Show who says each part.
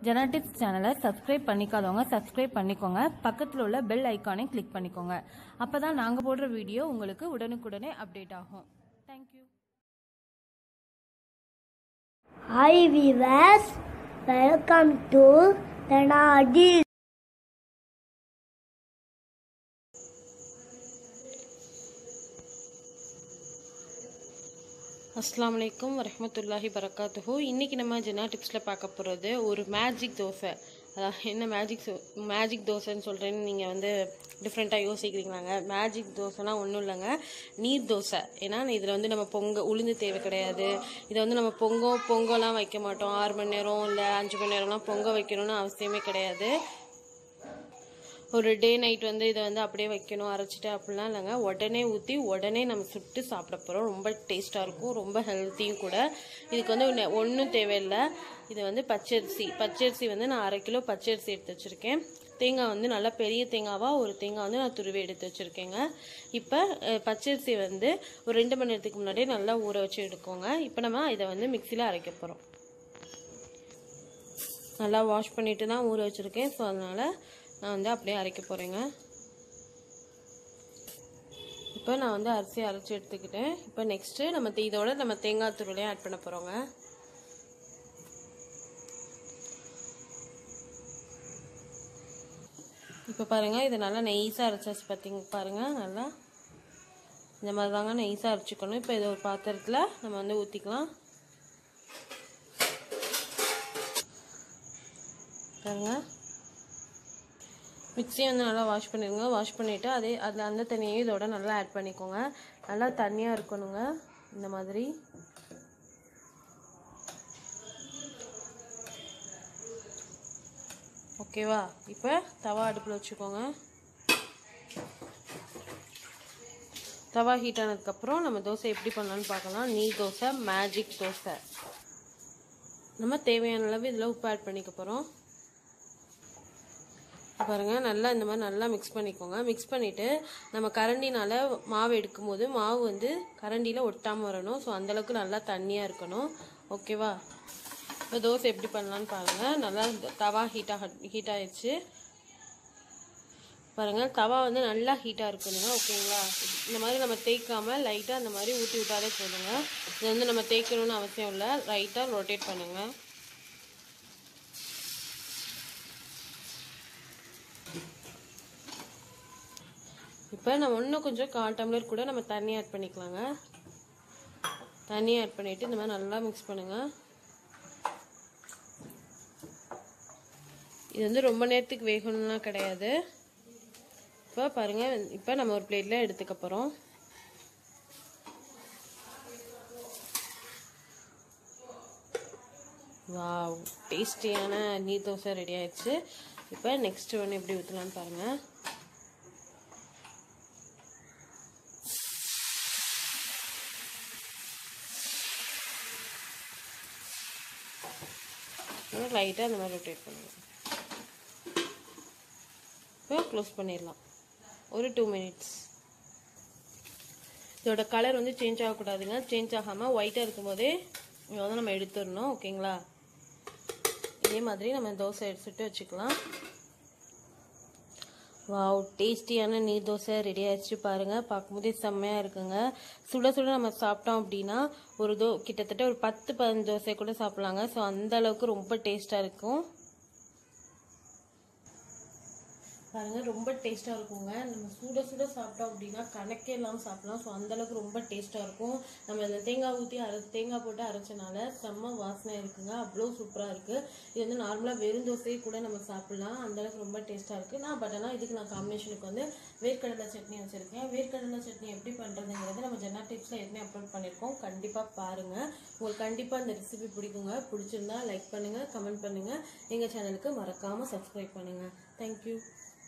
Speaker 1: Genetics சேனலை subscribe பண்ணிக்காதவங்க subscribe பண்ணிக்கோங்க பக்கத்தில் உள்ள பெல் ஐக்கானை கிளிக் பண்ணிக்கோங்க அப்போ தான் நாங்கள் போடுற வீடியோ உங்களுக்கு உடனுக்குடனே அப்டேட் ஆகும் thank you
Speaker 2: Hi viewers, welcome to Tanadi.
Speaker 3: அஸ்ஸலாமு அலைக்கும் வரஹ்மத்துல்லாஹி பரக்காத்துஹு இன்றைக்கி நம்ம ஜெனா டிப்ஸில் பார்க்க போகிறது ஒரு மேஜிக் தோசை அதாவது என்ன மேஜிக் மேஜிக் தோசைன்னு சொல்கிறேன்னு நீங்கள் வந்து டிஃப்ரெண்ட்டாக யோசிக்கிறீங்களாங்க மேஜிக் தோசைனா ஒன்றும் இல்லைங்க நீர் தோசை ஏன்னா இதில் வந்து நம்ம பொங்க உளுந்து தேவை கிடையாது இதை வந்து நம்ம பொங்கோ பொங்கலாம் வைக்க மாட்டோம் ஆறு மணி நேரம் இல்லை அஞ்சு மணி நேரம்லாம் பொங்க வைக்கணும்னு அவசியமே கிடையாது ஒரு டே நைட் வந்து இதை வந்து அப்படியே வைக்கணும் அரைச்சிட்டு அப்படிலாம் இல்லைங்க உடனே ஊற்றி உடனே நம்ம சுட்டு சாப்பிட போகிறோம் ரொம்ப டேஸ்ட்டாக இருக்கும் ரொம்ப ஹெல்த்தியும் கூட இதுக்கு வந்து ஒன்றும் தேவையில்லை இது வந்து பச்சரிசி பச்சரிசி வந்து நான் அரை கிலோ பச்சரிசி எடுத்து வச்சுருக்கேன் தேங்காய் வந்து நல்லா பெரிய தேங்காவாக ஒரு தேங்காய் வந்து நான் துருவி எடுத்து வச்சுருக்கேங்க இப்போ அஹ், பச்சரிசி வந்து ஒரு ரெண்டு மணி நேரத்துக்கு முன்னாடியே நல்லா ஊற வச்சு எடுக்கோங்க இப்போ நம்ம இதை வந்து மிக்சியில் அரைக்க போகிறோம் நல்லா வாஷ் பண்ணிட்டு தான் ஊற வச்சுருக்கேன் ஸோ அதனால் நான் வந்து அப்படியே அரைக்க போகிறேங்க இப்போ நான் வந்து அரிசி அரைச்சி எடுத்துக்கிட்டேன் இப்போ நெக்ஸ்ட்டு நம்ம தே- இதோட நம்ம தேங்காய் துருளையும் ஆட் பண்ண போகிறோங்க இப்போ பாருங்கள் இது நல்லா நெய்ஸாக அரைச்சாச்சு பார்த்தீங்க பாருங்கள் நல்லா இந்த மாதிரி தாங்க நெய்ஸாக அரைச்சிக்கணும் இப்போ இது ஒரு பாத்திரத்தில் நம்ம வந்து ஊற்றிக்கலாம் பாருங்கள் மிக்ஸியை வந்து நல்லா வாஷ் பண்ணிடுங்க வாஷ் பண்ணிவிட்டு அதே அதில் அந்த தண்ணியையும் இதோட நல்லா ஆட் பண்ணிக்கோங்க நல்லா தண்ணியாக இருக்கணுங்க இந்த மாதிரி ஓகேவா இப்போ தவா அடுப்பில் வச்சுக்கோங்க தவா ஹீட் ஆனதுக்கப்புறம் நம்ம தோசை எப்படி பண்ணலான்னு பார்க்கலாம் நீ தோசை மேஜிக் தோசை நம்ம தேவையான அளவு இதில் உப்பு ஆட் பண்ணிக்க போகிறோம் பாருங்க நல்லா இந்த மாதிரி நல்லா மிக்ஸ் பண்ணிக்கோங்க மிக்ஸ் பண்ணிவிட்டு நம்ம கரண்டினால மாவு எடுக்கும் போது மாவு வந்து கரண்டியில் ஒட்டாமல் வரணும் ஸோ அந்தளவுக்கு நல்லா தண்ணியாக இருக்கணும் ஓகேவா இப்போ தோசை எப்படி பண்ணலான்னு பாருங்கள் நல்லா தவா ஹீட்டாக ஹீட் ஆயிடுச்சு பாருங்கள் தவா வந்து நல்லா ஹீட்டாக இருக்கணுங்க ஓகேங்களா இந்த மாதிரி நம்ம தேய்க்காம லைட்டாக அந்த மாதிரி ஊற்றி விட்டாலே போதுங்க இது வந்து நம்ம தேய்க்கணும்னு அவசியம் இல்லை லைட்டாக ரொட்டேட் பண்ணுங்கள் இப்போ நம்ம இன்னும் கொஞ்சம் கால் டம்ளர் கூட நம்ம தண்ணி ஆட் பண்ணிக்கலாங்க தண்ணி ஆட் பண்ணிவிட்டு இந்த மாதிரி நல்லா மிக்ஸ் பண்ணுங்கள் இது வந்து ரொம்ப நேரத்துக்கு வேகணும்லாம் கிடையாது இப்போ பாருங்கள் இப்போ நம்ம ஒரு பிளேட்டில் எடுத்துக்க போகிறோம் வாவ் டேஸ்டியான நீர் தோசை ரெடி ஆயிடுச்சு இப்போ நெக்ஸ்ட் ஒன்று எப்படி ஊற்றலான்னு பாருங்கள் லைட்டாக அந்த மாதிரி ரொட்டேட் பண்ணுங்கள் இப்போ க்ளோஸ் பண்ணிடலாம் ஒரு டூ மினிட்ஸ் இதோட கலர் வந்து சேஞ்ச் ஆகக்கூடாதுங்க சேஞ்ச் ஆகாமல் ஒயிட்டாக இருக்கும்போதே இதை வந்து நம்ம எடுத்துடணும் ஓகேங்களா இதே மாதிரி நம்ம தோசை எடுத்துட்டு வச்சுக்கலாம் வாவ் டேஸ்டியான நீர் தோசை ரெடி ஆயிடுச்சு பாருங்கள் பார்க்கும்போதே செம்மையாக இருக்குங்க சுட சுட நம்ம சாப்பிட்டோம் அப்படின்னா ஒரு தோ கிட்டத்தட்ட ஒரு பத்து பதினஞ்சு தோசை கூட சாப்பிட்லாங்க ஸோ அந்த அளவுக்கு ரொம்ப டேஸ்ட்டாக இருக்கும் பாருங்க ரொம்ப டேஸ்ட்டாக இருக்குங்க நம்ம சுட சுட சாப்பிட்டோம் அப்படின்னா கணக்கே இல்லாமல் சாப்பிடலாம் ஸோ அந்தளவுக்கு ரொம்ப டேஸ்ட்டாக இருக்கும் நம்ம இந்த தேங்காய் ஊற்றி அரை தேங்காய் போட்டு அரைச்சனால செம்ம வாசனை இருக்குங்க அவ்வளோ சூப்பராக இருக்குது இது வந்து நார்மலாக வெறும் தோசையை கூட நம்ம சாப்பிட்லாம் அந்தளவுக்கு ரொம்ப டேஸ்ட்டாக இருக்குது நான் பட் ஆனால் இதுக்கு நான் காம்பினேஷனுக்கு வந்து வேர்க்கடலை சட்னி வச்சுருக்கேன் வேர்க்கடலை சட்னி எப்படி பண்ணுறதுங்கிறது நம்ம ஜென்னா டிப்ஸில் ஏற்கனவே அப்லோட் பண்ணியிருக்கோம் கண்டிப்பாக பாருங்கள் உங்களுக்கு கண்டிப்பாக இந்த ரெசிபி பிடிக்குங்க பிடிச்சிருந்தா லைக் பண்ணுங்கள் கமெண்ட் பண்ணுங்கள் எங்கள் சேனலுக்கு மறக்காமல் சப்ஸ்கிரைப் பண்ணுங்கள் தேங்க்யூ